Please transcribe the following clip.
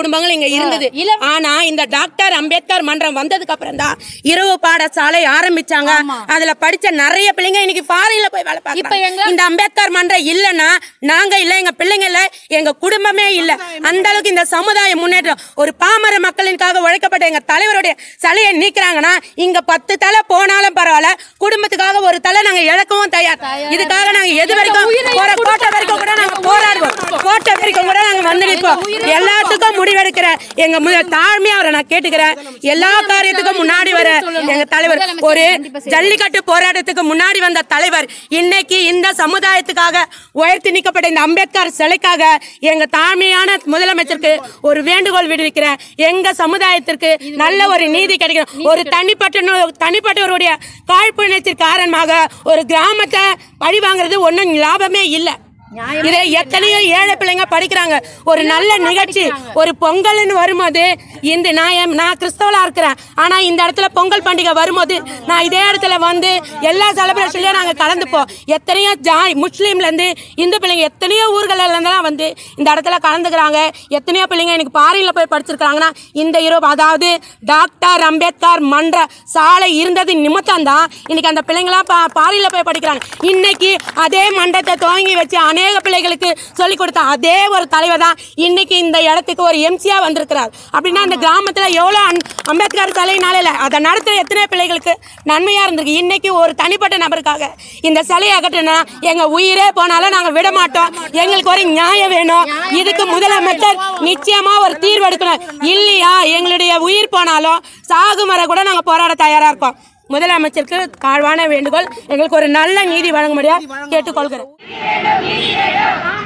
குடும்பங்கள் இங்க இருந்தது இல்ல- ஆனா இந்த டாக்டர் அம்பேத்கர் மன்றம் வந்ததுக்கு அப்புறம் தான் இரவு பாடசாலை ஆரம்பிச்சாங்க அதுல படிச்ச நிறைய பிள்ளைங்க இன்னைக்கு ஃபாரின்ல போய் வேலை இப்ப பார்க்கறாங்க எங்க- இந்த அம்பேத்கர் மன்றம் இல்லனா நாங்க இல்ல எங்க பிள்ளைங்க இல்ல எங்க குடும்பமே இல்ல அந்த அளவுக்கு இந்த சமுதாய முன்னேற்றம் ஒரு பாமர மக்களின்காக உழைக்கப்பட்ட எங்க தலைவருடைய சிலையை நீக்கிறாங்கன்னா இங்க பத்து தலை போனாலும் பரவாயில்ல குடும்பத்துக்காக ஒரு தலை நாங்க இழக்கவும் தயார் இதுக்காக நாங்க எது வரைக்கும் போற கோட்டை வரைக்கும் கூட நாங்க போராடுவோம் கோட்டை வரைக்கும் கூட நாங்க வந்து நிற்போம் எல்லாத்துக்கும் முடிவெடுக்கிற எங்க முத தாழ்மையா அவரை நான் கேட்டுக்கிறேன் எல்லா காரியத்துக்கும் முன்னாடி வர எங்க தலைவர் ஒரு ஜல்லிக்கட்டு போராட்டத்துக்கு முன்னாடி வந்த தலைவர் இன்னைக்கு இந்த சமுதாயத்துக்காக உயர்த்தி நிற்கப்பட்ட இந்த அம்பேத்கர் சிலைக்காக எங்க தாழ்மையான முதலமைச்சருக்கு ஒரு வேண்டுகோள் விடுவிக்கிறேன் எங்க சமுதாயத்திற்கு நல்ல ஒரு நீதி கிடைக்கணும் ஒரு தனிப்பட்ட நோ- தனிப்பட்டவருடைய காழ்ப்புணர்ச்சிக்கு காரணமாக ஒரு கிராமத்தை பழி வாங்குறது ஒன்றும் லாபமே இல்லை இதை எத்தனையோ ஏழை பிள்ளைங்க படிக்கிறாங்க ஒரு நல்ல நிகழ்ச்சி ஒரு பொங்கல்னு வரும்போது இந்த நான் என்- நான் கிறிஸ்தவலா இருக்கிறேன் ஆனா இந்த இடத்துல பொங்கல் பண்டிகை வரும்போது நான் இதே இடத்துல வந்து எல்லா செலிப்ரேஷன்லயும் நாங்க கலந்துப்போம் எத்தனையோ ஜாய் முஸ்லீம்ல இருந்து இந்து பிள்ளைங்க எத்தனையோ ஊர்கள்ல இருந்தெல்லாம் வந்து இந்த இடத்துல கலந்துக்கிறாங்க எத்தனையோ பிள்ளைங்க எனக்கு பாரியில போய் படிச்சிருக்காங்கன்னா இந்த இரவு அதாவது டாக்டர் அம்பேத்கர் மன்ற சாலை இருந்தது நிமித்தம் தான் இன்னைக்கு அந்த பிள்ளைங்களாம் பா பாரியில போய் படிக்கிறாங்க இன்னைக்கு அதே மன்றத்தை துவங்கி வச்சு அநேக பிள்ளைகளுக்கு சொல்லி கொடுத்த அதே ஒரு தலைவர் தான் இன்னைக்கு இந்த இடத்துக்கு ஒரு எம்சியா வந்திருக்கிறார் அப்படின்னா அந்த கிராமத்துல எவ்வளவு அன்- அம்பேத்கர் சிலைனால இல்ல அதை நடத்துற எத்தனை பிள்ளைகளுக்கு நன்மையா இருந்திருக்கு இன்னைக்கு ஒரு தனிப்பட்ட நபருக்காக இந்த சிலையை அகற்றினா எங்க உயிரே போனாலும் நாங்க விட மாட்டோம் எங்களுக்கு ஒரு நியாயம் வேணும் இதுக்கு முதலமைச்சர் நிச்சயமா ஒரு தீர்வு எடுக்கணும் இல்லையா எங்களுடைய உயிர் போனாலும் சாகும் வரை கூட நாங்க போராட தயாரா இருக்கோம் முதலமைச்சருக்கு தாழ்வான வேண்டுகோள் எங்களுக்கு ஒரு நல்ல நீதி வழங்கும்படியா கேட்டுக்கொள்கிறேன்